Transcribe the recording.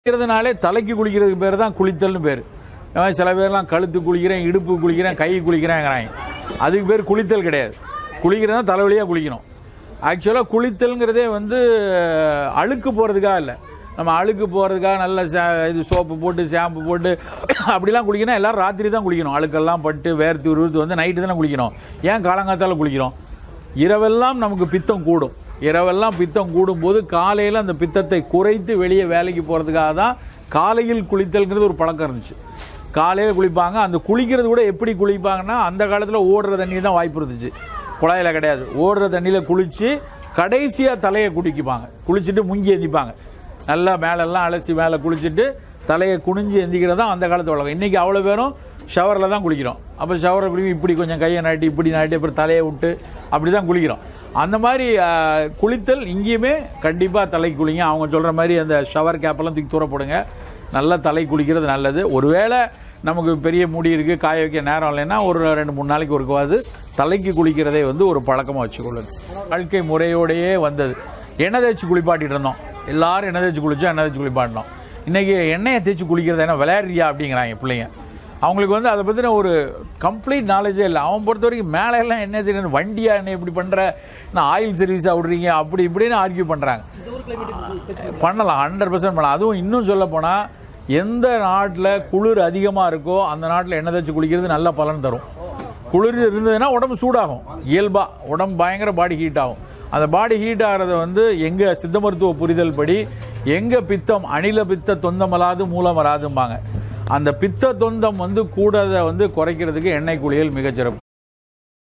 குளிக்கிறதுனாலே தலைக்கு குளிக்கிறதுக்கு பேர் தான் குளித்தல்னு பேர் அவன் சில பேர்லாம் கழுத்து குளிக்கிறேன் இடுப்பு குளிக்கிறேன் கை குளிக்கிறேங்கிறாங்க அதுக்கு பேர் குளித்தல் கிடையாது குளிக்கிறது தான் தலைவலியாக குளிக்கணும் ஆக்சுவலாக குளித்தல்ங்கிறதே வந்து அழுக்கு போகிறதுக்காக இல்லை நம்ம அழுக்கு போகிறதுக்காக நல்ல சே- இது சோப்பு போட்டு ஷாம்பு போட்டு அப்படிலாம் குளிக்கணும் எல்லாரும் ராத்திரி தான் குளிக்கணும் அழுக்கெல்லாம் பட்டு வேர்த்து உருத்து வந்து நைட்டு தானே குளிக்கணும் ஏன் காலங்காத்தால குளிக்கிறோம் இரவெல்லாம் நமக்கு பித்தம் கூடும் இரவெல்லாம் பித்தம் கூடும்போது காலையில் அந்த பித்தத்தை குறைத்து வெளியே வேலைக்கு போகிறதுக்காக தான் காலையில் குளித்தல்ங்கிறது ஒரு பழக்கம் இருந்துச்சு காலையில் குளிப்பாங்க அந்த குளிக்கிறது கூட எப்படி குளிப்பாங்கன்னா அந்த காலத்தில் ஓடுற தண்ணி தான் வாய்ப்பு இருந்துச்சு குழாயில் கிடையாது ஓடுற தண்ணியில் குளித்து கடைசியாக தலையை குடிக்குப்பாங்க குளிச்சுட்டு முங்கி எந்திப்பாங்க நல்லா மேலெல்லாம் அலசி மேலே குளிச்சுட்டு தலையை குனிஞ்சு எந்திக்கிறது தான் அந்த காலத்து வழக்கம் இன்றைக்கி அவ்வளோ பேரும் ஷவரில் தான் குளிக்கிறோம் அப்போ ஷவரை குளிக்கும் இப்படி கொஞ்சம் கையை நாட்டி இப்படி நாட்டி அப்புறம் தலையை விட்டு அப்படி தான் குளிக்கிறோம் அந்த மாதிரி ஆஹ், குளித்தல் இங்கேயுமே கண்டிப்பாக தலைக்கு குளிங்க அவங்க சொல்கிற மாதிரி அந்த ஷவர் கேப்பெல்லாம் தூக்கி தூர போடுங்க நல்லா தலை குளிக்கிறது நல்லது ஒருவேளை நமக்கு பெரிய முடி இருக்குது காய வைக்க நேரம் இல்லைன்னா ஒரு ரெண்டு மூணு நாளைக்கு ஒருக்காவது தலைக்கு குளிக்கிறதே வந்து ஒரு பழக்கமாக வச்சுக்கொள்ளுது வாழ்க்கை முறையோடையே வந்தது எண்ணெய் தேய்ச்சி குளிப்பாட்டிட்டு இருந்தோம் எல்லாரும் எண்ணெய் தேய்ச்சி குளிச்சோம் எண்ணெய் தேய்ச்சி குளிப்பாட்டினோம் இன்னைக்கு எண்ணெயை தேய்ச்சி குளிக்கிறது என்ன விளையாடுறியா அப்படிங்கிறாங்க பிள்ளைங்க அவங்களுக்கு வந்து அதை பற்றின ஒரு கம்ப்ளீட் நாலேஜே இல்லை அவன் பொறுத்த வரைக்கும் மேலே எல்லாம் என்ன செய்யணும் வண்டியா என்ன இப்படி பண்ணுற நான் ஆயில் சர்வீஸாக விடுறீங்க அப்படி இப்படின்னு ஆர்கியூ பண்ணுறாங்க பண்ணலாம் ஹண்ட்ரட் பர்சன்ட் பண்ணலாம் அதுவும் இன்னும் சொல்ல போனால் எந்த நாட்டில் குளிர் அதிகமாக இருக்கோ அந்த நாட்டில் எண்ணெய் தேய்ச்சி குளிக்கிறது நல்ல பலன் தரும் குளிர் இருந்ததுன்னா உடம்பு சூடாகும் இயல்பா உடம்பு பயங்கர பாடி ஹீட் ஆகும் அந்த பாடி ஹீட் ஆகிறத வந்து எங்க சித்த மருத்துவ புரிதல் படி எங்க பித்தம் அணில பித்த தொந்தம் வராது மூலம் வராதும்பாங்க அந்த பித்த தொந்தம் வந்து கூடதை வந்து குறைக்கிறதுக்கு எண்ணெய் குளியல் மிகச்சிறப்பு